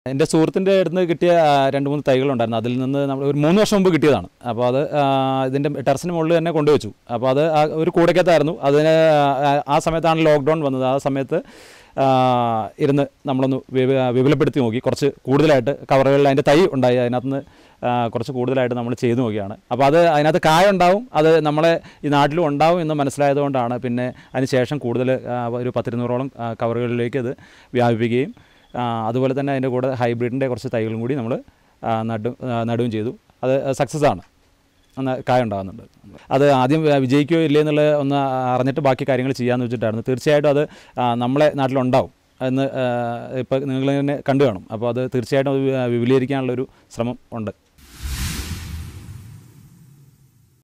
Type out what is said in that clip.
എൻ്റെ സുഹൃത്തിൻ്റെ അടുത്ത് നിന്ന് കിട്ടിയ ആ, രണ്ട് മൂന്ന് തൈകളുണ്ടായിരുന്നു അതിൽ നിന്ന് നമ്മൾ ഒരു മൂന്ന് വർഷം മുമ്പ് കിട്ടിയതാണ് അപ്പോൾ അത് ആ, ഇതിൻ്റെ ടെറസിന് മുകളിൽ തന്നെ കൊണ്ടുവച്ചു അപ്പോൾ അത് ആ ഒരു കൂടക്കകത്തായിരുന്നു അതിന് ആ, ആ സമയത്താണ് ലോക്ക്ഡൗൺ വന്നത് ആ സമയത്ത് ആ, ഇരുന്ന് നമ്മളൊന്ന് വിപ- വിപുലപ്പെടുത്തി നോക്കി കുറച്ച് കൂടുതലായിട്ട് കവറുകളിൽ അതിൻ്റെ തൈ ഉണ്ടായി അതിനകത്തുനിന്ന് ആ, കുറച്ച് കൂടുതലായിട്ട് നമ്മൾ ചെയ്തു നോക്കിയാണ് അപ്പോൾ അത് അതിനകത്ത് കായ ഉണ്ടാവും അത് നമ്മളെ ഈ നാട്ടിലും ഉണ്ടാവും എന്ന് മനസ്സിലായതുകൊണ്ടാണ് പിന്നെ അതിന് ശേഷം കൂടുതൽ ആ, ഒരു പത്തിരുന്നൂറോളം ആ, കവറുകളിലേക്ക് അത് വ്യാപിപ്പിക്കുകയും ആ, അതുപോലെ തന്നെ അതിൻ്റെ കൂടെ ഹൈബ്രിഡിൻ്റെ കുറച്ച് തൈകളും കൂടി നമ്മൾ നടും ആ, നടുകയും ചെയ്തു അത് സക്സസ് ആണ് ഒന്ന് കായ ഉണ്ടാകുന്നുണ്ട് അത് ആദ്യം വിജയിക്കുകയോ ഇല്ലേ എന്നുള്ളത് ഒന്ന് അറിഞ്ഞിട്ട് ബാക്കി കാര്യങ്ങൾ ചെയ്യാമെന്ന് വെച്ചിട്ടായിരുന്നു തീർച്ചയായിട്ടും അത് ആ, നമ്മളെ നാട്ടിലുണ്ടാവും എന്ന് ഇപ്പോൾ നിങ്ങൾ തന്നെ കണ്ടു കാണും അപ്പോൾ അത് തീർച്ചയായിട്ടും അത് വിപുലീകരിക്കാനുള്ളൊരു ശ്രമം ഉണ്ട്